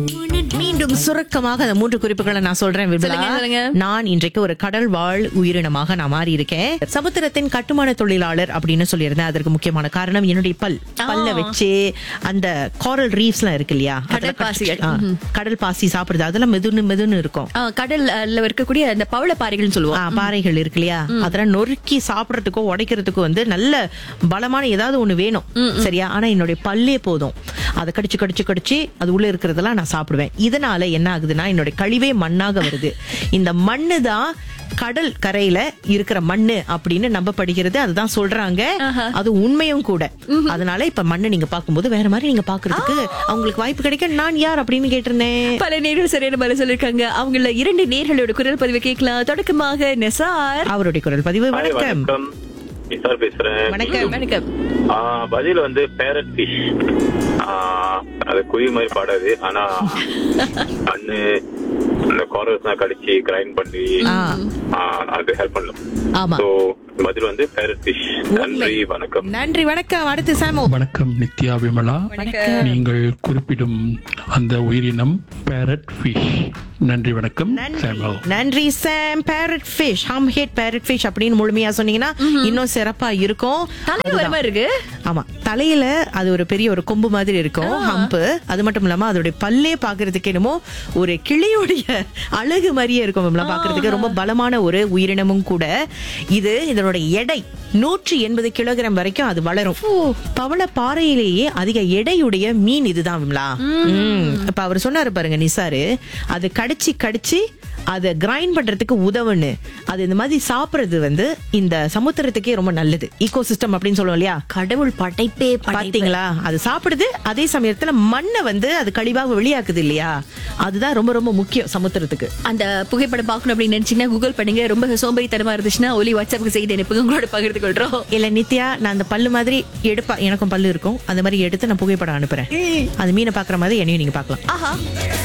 மீண்டும் சுருக்கமாக அந்த மூன்று குறிப்புகளை நான் சொல்றேன் விபிலா. சொல்லுங்க, சொல்லுங்க. நான் இன்றைக்கு ஒரு கடல் வாழ் உயிரினமாக நான் மாறி இருக்கேன் சமுத்திரத்தின் கட்டுமான தொழிலாளர் அப்படின்னு சொல்லியிருந்தேன் அதற்கு முக்கியமான காரணம் என்னுடைய பல் பல்ல வச்சு அந்த காரல் ரீஃப்ஸ் எல்லாம் இருக்கு இல்லையா கடல் அதெல்லாம் பாசிகள். ஆ, கடல் பாசி சாப்பிடுறது அதெல்லாம் மெதுன்னு மெதுன்னு இருக்கும் ஆ, கடல்ல இருக்கக்கூடிய அந்த பவளப்பாறைகள்னு சொல்லுவோம் ஆ, பாறைகள் இருக்கு இல்லையா அதெல்லாம் நொறுக்கி சாப்பிடறதுக்கோ உடைக்கிறதுக்கோ வந்து நல்ல பலமான ஏதாவது ஒண்ணு வேணும் சரியா ஆனா என்னுடைய பல்லே போதும் அதை கடிச்சு கடிச்சு கடிச்சு அது உள்ள இருக்கிறதெல்லாம் நான் சாப்பிடுவேன் இதனால என்ன ஆகுதுன்னா என்னுடைய கழிவே மண்ணாக வருது இந்த மண்ணு தான் கடல் கரையில இருக்கிற மண்ணு அப்படின்னு நம்பப்படுகிறது அதுதான் சொல்றாங்க அது உண்மையும் கூட அதனால இப்ப மண்ணு நீங்க பார்க்கும்போது வேற மாதிரி நீங்க பாக்குறதுக்கு அவங்களுக்கு வாய்ப்பு கிடைக்க நான் யார் அப்படின்னு கேட்டிருந்தேன் பல நேர்கள் சரியான பதில் சொல்லிருக்காங்க அவங்கள இரண்டு நேர்களோட குரல் பதிவு கேட்கலாம் தொடக்கமாக நெசார் அவருடைய குரல் பதிவு Hi, வணக்கம் வணக்கம் நிசார் பேசுறேன் வணக்கம் வணக்கம் ஆ, பதில் வந்து பேரட் ஃபிஷ் அது குருவி மாதிரி பாடாது ஆனா கண்ணு இந்த காரல்ஸ் கடிச்சு கிரைண்ட் பண்ணி ஆ. ஆ, அது ஹெல்ப் பண்ணும் ஆமா சோ பதில் வந்து பேரட் ஃபிஷ் நன்றி வணக்கம் நன்றி வணக்கம் அடுத்து சாமோ வணக்கம் நித்யா விமலா நீங்கள் குறிப்பிடும் அந்த உயிரினம் பேரட் ஃபிஷ் நன்றி வணக்கம் சாமுவல் நன்றி Sam parrot fish hammerhead parrot fish அப்படின்னு முழுமையா சொன்னீங்கன்னா இன்னும் சிறப்பா இருக்கும் தலைவர் அதுதான். மாதிரி இருக்கு ஆமா தலையில அது ஒரு பெரிய ஒரு கொம்பு மாதிரி இருக்கும் ஹம்பு அது மட்டும் இல்லாம அதோட பல்லே பாக்குறதுக்கு என்னமோ ஒரு கிளியுடைய அழகு மாதிரியே இருக்கும் விமலா பாக்குறதுக்கு ரொம்ப பலமான ஒரு உயிரினமும் கூட இது இதனோட எடை நூற்றி எண்பது கிலோகிராம் வரைக்கும் அது வளரும் பவள பாறையிலேயே அதிக எடையுடைய மீன் இதுதான் விமலா ம். இப்ப அவர் சொன்னாரு பாருங்க நிசாரு அது கடிச்சு கடிச்சு அதை கிரைண்ட் பண்றதுக்கு உதவுன்னு அது இந்த மாதிரி சாப்பிடுறது வந்து இந்த சமுத்திரத்துக்கே ரொம்ப நல்லது ஈகோ சிஸ்டம் அப்படின்னு சொல்லுவோம் இல்லையா கடவுள் படைப்பே படைப்பு பாத்தீங்களா அது சாப்பிடுது அதே சமயத்துல மண்ணை வந்து அது கழிவாக வெளியாக்குது இல்லையா அதுதான் ரொம்ப ரொம்ப முக்கியம் சமுத்திரத்துக்கு அந்த புகைப்படம் பார்க்கணும் அப்படின்னு நினைச்சீங்கன்னா கூகுள் பண்ணுங்க ரொம்ப சோம்பேறித்தனமா இருந்துச்சுன்னா ஒலி வாட்ஸ்அப்புக்கு செய்தி அனுப்புங்க உங்களோட பகிர்ந்து கொள்றோம் இல்ல நித்யா நான் அந்த பல்லு மாதிரி எடுப்பா எனக்கும் பல்லு இருக்கும் அந்த மாதிரி எடுத்து நான் புகைப்படம் அனுப்புறேன் அது மீனை பாக்குற மாதிரி என்னையும் நீங்க பார்க்கலாம் ஆஹா